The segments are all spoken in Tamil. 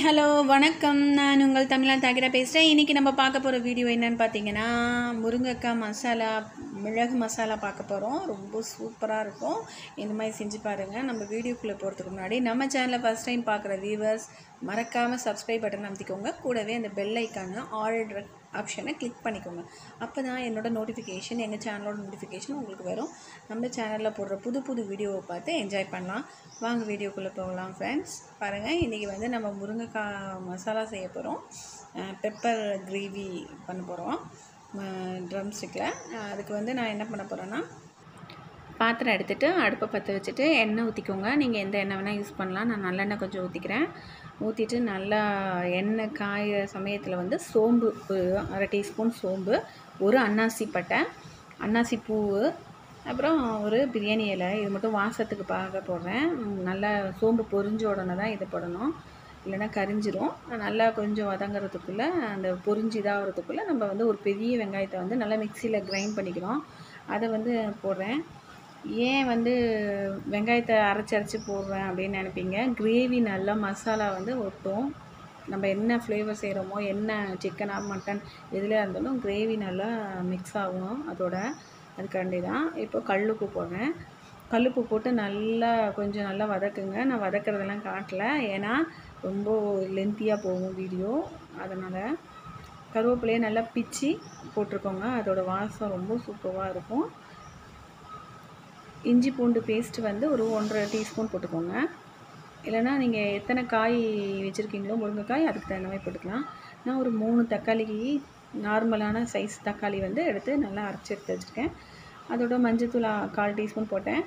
ஹலோ வணக்கம் நான் உங்கள் தமிழா தாகிரா பேசுகிறேன் இன்றைக்கி நம்ம பார்க்க போகிற வீடியோ என்னன்னு பார்த்தீங்கன்னா முருங்கைக்காய் மசாலா மிளகு மசாலா பார்க்க போகிறோம் ரொம்ப சூப்பராக இருக்கும் இந்த மாதிரி செஞ்சு பாருங்கள் நம்ம வீடியோக்குள்ளே போகிறதுக்கு முன்னாடி நம்ம சேனலை ஃபஸ்ட் டைம் பார்க்குற வியூவர்ஸ் மறக்காமல் சப்ஸ்கிரைப் பட்டன் அமைத்திக்கோங்க கூடவே அந்த பெல் ஐக்கான ஆல் ஆப்ஷனை கிளிக் பண்ணிக்கோங்க அப்போ தான் என்னோட நோட்டிஃபிகேஷன் எங்கள் சேனலோட நோட்டிஃபிகேஷன் உங்களுக்கு வரும் நம்ம சேனலில் போடுற புது புது வீடியோவை பார்த்து என்ஜாய் பண்ணலாம் வாங்க வீடியோக்குள்ளே போகலாம் ஃப்ரெண்ட்ஸ் பாருங்கள் இன்றைக்கி வந்து நம்ம முருங்கைக்காய் மசாலா செய்ய போகிறோம் பெப்பர் கிரேவி பண்ண போகிறோம் ட்ரம் ஸ்டிக்கில் அதுக்கு வந்து நான் என்ன பண்ண போகிறேன்னா பாத்திரம் எடுத்துகிட்டு அடுப்பை பற்ற வச்சுட்டு எண்ணெய் ஊற்றிக்கோங்க நீங்கள் எந்த எண்ணெய் வேணால் யூஸ் பண்ணலாம் நான் நல்லெண்ணெய் கொஞ்சம் ஊற்றிக்கிறேன் ஊற்றிட்டு நல்லா எண்ணெய் காய சமயத்தில் வந்து சோம்பு ஒரு அரை டீஸ்பூன் சோம்பு ஒரு அன்னாசி பட்டை அன்னாசி பூவு அப்புறம் ஒரு பிரியாணி இலை இது மட்டும் வாசத்துக்கு பார்க்க போடுறேன் நல்லா சோம்பு பொரிஞ்ச உடனே தான் இது போடணும் இல்லைன்னா கரிஞ்சிரும் நல்லா கொஞ்சம் வதங்குறதுக்குள்ளே அந்த பொரிஞ்சு இதாகிறதுக்குள்ளே நம்ம வந்து ஒரு பெரிய வெங்காயத்தை வந்து நல்லா மிக்சியில் கிரைண்ட் பண்ணிக்கிறோம் அதை வந்து போடுறேன் ஏன் வந்து வெங்காயத்தை அரைச்சி அரைச்சி போடுறேன் அப்படின்னு நினைப்பீங்க கிரேவி நல்லா மசாலா வந்து ஒட்டும் நம்ம என்ன ஃப்ளேவர் செய்கிறோமோ என்ன சிக்கனா மட்டன் எதில் இருந்தாலும் கிரேவி நல்லா மிக்ஸ் ஆகும் அதோட அதுக்காண்டி தான் இப்போ கல்லுப்பு போடுறேன் கல்லுப்பு போட்டு நல்லா கொஞ்சம் நல்லா வதக்குங்க நான் வதக்கிறதெல்லாம் காட்டல ஏன்னா ரொம்ப லென்த்தியாக போகும் வீடியோ அதனால் கருவேப்பிலையை நல்லா பிச்சு போட்டிருக்கோங்க அதோட வாசம் ரொம்ப சூப்பராக இருக்கும் இஞ்சி பூண்டு பேஸ்ட் வந்து ஒரு ஒன்றரை டீஸ்பூன் போட்டுக்கோங்க இல்லைனா நீங்கள் எத்தனை காய் வச்சுருக்கீங்களோ முருங்கைக்காய் அதுக்கு தகுந்த மாதிரி போட்டுக்கலாம் நான் ஒரு மூணு தக்காளிக்கு நார்மலான சைஸ் தக்காளி வந்து எடுத்து நல்லா அரைச்சி எடுத்து வச்சுருக்கேன் அதோட மஞ்சத்தூள் கால் டீஸ்பூன் போட்டேன்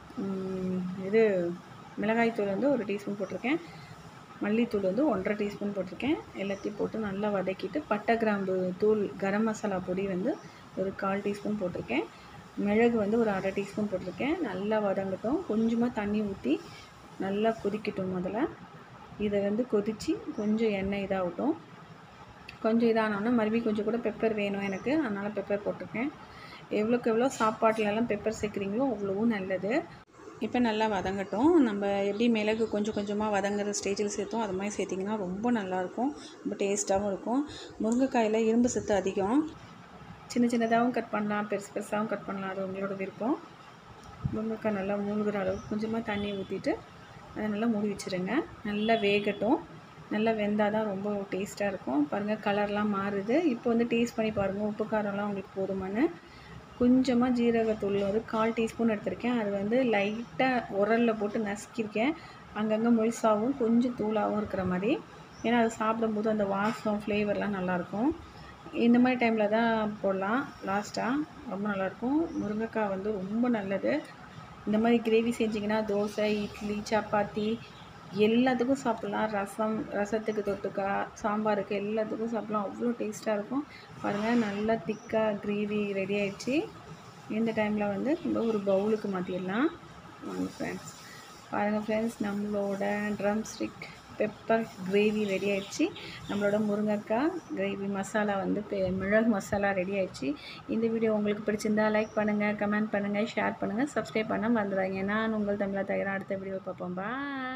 இது மிளகாய்த்தூள் வந்து ஒரு டீஸ்பூன் போட்டிருக்கேன் மல்லித்தூள் வந்து ஒன்றரை டீஸ்பூன் போட்டிருக்கேன் எல்லாத்தையும் போட்டு நல்லா வதக்கிட்டு பட்டை கிராம்பு தூள் கரம் மசாலா பொடி வந்து ஒரு கால் டீஸ்பூன் போட்டிருக்கேன் மிளகு வந்து ஒரு அரை டீஸ்பூன் போட்டிருக்கேன் நல்லா வதங்கட்டும் கொஞ்சமாக தண்ணி ஊற்றி நல்லா கொதிக்கட்டும் முதல்ல இதை வந்து கொதித்து கொஞ்சம் எண்ணெய் இதாகட்டும் கொஞ்சம் இதானோன்னா மறுபடியும் கொஞ்சம் கூட பெப்பர் வேணும் எனக்கு அதனால் பெப்பர் போட்டிருக்கேன் எவ்வளோக்கு எவ்வளோ சாப்பாட்டிலலாம் பெப்பர் சேர்க்குறீங்களோ அவ்வளவும் நல்லது இப்போ நல்லா வதங்கட்டும் நம்ம எப்படி மிளகு கொஞ்சம் கொஞ்சமாக வதங்குற ஸ்டேஜில் சேர்த்தோம் அது மாதிரி சேர்த்திங்கன்னா ரொம்ப நல்லாயிருக்கும் ரொம்ப டேஸ்ட்டாகவும் இருக்கும் முருங்கைக்காயில் இரும்பு சத்து அதிகம் சின்ன சின்னதாகவும் கட் பண்ணலாம் பெருசு பெருசாகவும் கட் பண்ணலாம் அது உங்களோட விருப்பம் முருங்கைக்காய் நல்லா மூழ்கிற அளவுக்கு கொஞ்சமாக தண்ணி ஊற்றிட்டு அதை நல்லா மூடி வச்சுருங்க நல்லா வேகட்டும் நல்லா வெந்தால் தான் ரொம்ப டேஸ்ட்டாக இருக்கும் பாருங்கள் கலர்லாம் மாறுது இப்போ வந்து டேஸ்ட் பண்ணி பாருங்கள் உப்பு காரம்லாம் உங்களுக்கு போதுமானு கொஞ்சமாக ஜீரகத்தூள் வந்து கால் டீஸ்பூன் எடுத்திருக்கேன் அது வந்து லைட்டாக உரலில் போட்டு நசுக்கியிருக்கேன் அங்கங்கே முழுசாகவும் கொஞ்சம் தூளாகவும் இருக்கிற மாதிரி ஏன்னா அது சாப்பிடும்போது அந்த வாசம் ஃப்ளேவர்லாம் நல்லாயிருக்கும் இந்த மாதிரி டைமில் தான் போடலாம் லாஸ்ட்டாக ரொம்ப நல்லாயிருக்கும் முருங்கைக்காய் வந்து ரொம்ப நல்லது இந்த மாதிரி கிரேவி செஞ்சிங்கன்னா தோசை இட்லி சப்பாத்தி எல்லாத்துக்கும் சாப்பிட்லாம் ரசம் ரசத்துக்கு தொட்டுக்கா சாம்பாருக்கு எல்லாத்துக்கும் சாப்பிட்லாம் அவ்வளோ டேஸ்ட்டாக இருக்கும் பாருங்கள் நல்லா திக்காக கிரேவி ரெடி ஆயிடுச்சு இந்த டைமில் வந்து நம்ம ஒரு பவுலுக்கு மாற்றிடலாம் வாங்க ஃப்ரெண்ட்ஸ் பாருங்கள் ஃப்ரெண்ட்ஸ் நம்மளோட drum stick pepper gravy ready ஆயிடுச்சு நம்மளோட முருங்கைக்காய் கிரேவி மசாலா வந்து மிளகு மசாலா ரெடி ஆயிடுச்சு இந்த வீடியோ உங்களுக்கு பிடிச்சிருந்தா லைக் பண்ணுங்கள் கமெண்ட் பண்ணுங்கள் ஷேர் பண்ணுங்கள் சப்ஸ்கிரைப் பண்ண மறந்துடாங்க நான் உங்கள் தமிழா தயாராக அடுத்த வீடியோ பார்ப்போம் பாய்